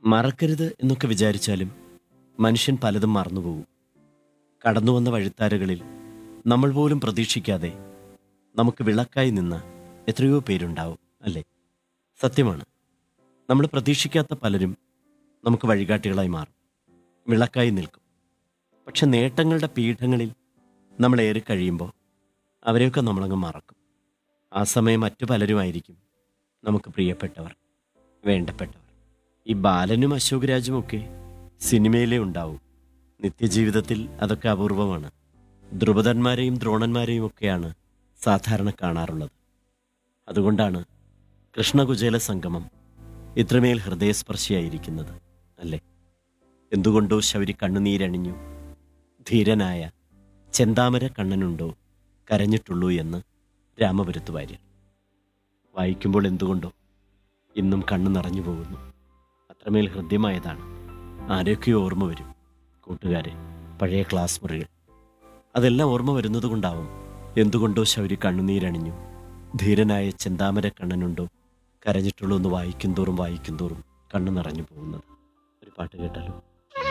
മറക്കരുത് എന്നൊക്കെ വിചാരിച്ചാലും മനുഷ്യൻ പലതും മറന്നുപോകും കടന്നു വന്ന വഴിത്താരകളിൽ നമ്മൾ പോലും പ്രതീക്ഷിക്കാതെ നമുക്ക് വിളക്കായി നിന്ന എത്രയോ പേരുണ്ടാവും അല്ലേ സത്യമാണ് നമ്മൾ പ്രതീക്ഷിക്കാത്ത പലരും നമുക്ക് വഴികാട്ടികളായി മാറും വിളക്കായി നിൽക്കും പക്ഷെ നേട്ടങ്ങളുടെ പീഠങ്ങളിൽ നമ്മൾ ഏറി കഴിയുമ്പോൾ അവരെയൊക്കെ നമ്മളങ്ങ് മറക്കും ആ സമയം മറ്റു പലരുമായിരിക്കും നമുക്ക് പ്രിയപ്പെട്ടവർ വേണ്ടപ്പെട്ടവർ ഈ ബാലനും അശോക് രാജുമൊക്കെ സിനിമയിലേ ഉണ്ടാവും നിത്യജീവിതത്തിൽ അതൊക്കെ അപൂർവമാണ് ധ്രുപദന്മാരെയും ദ്രോണന്മാരെയും ഒക്കെയാണ് സാധാരണ കാണാറുള്ളത് അതുകൊണ്ടാണ് കൃഷ്ണകുചേല സംഗമം ഇത്രമേൽ ഹൃദയസ്പർശിയായിരിക്കുന്നത് അല്ലേ എന്തുകൊണ്ടോ ശൗരി കണ്ണുനീരണിഞ്ഞു ധീരനായ ചെന്താമര കണ്ണനുണ്ടോ കരഞ്ഞിട്ടുള്ളൂ എന്ന് രാമപുരത്ത് വാര്യർ വായിക്കുമ്പോൾ എന്തുകൊണ്ടോ ഇന്നും കണ്ണു നിറഞ്ഞു പോകുന്നു അത്രമേൽ ഹൃദ്യമായതാണ് ആരെയൊക്കെയോ ഓർമ്മ വരും കൂട്ടുകാരെ പഴയ ക്ലാസ് മുറികൾ അതെല്ലാം ഓർമ്മ വരുന്നത് കൊണ്ടാവും എന്തുകൊണ്ടോ ശൗരി കണ്ണുനീരണിഞ്ഞു ധീരനായ ചെന്താമര കണ്ണനുണ്ടോ കരഞ്ഞിട്ടുള്ളൂ എന്ന് വായിക്കും തോറും വായിക്കും തോറും കണ്ണു നിറഞ്ഞു പോകുന്നത് ഒരു പാട്ട് കേട്ടാലോ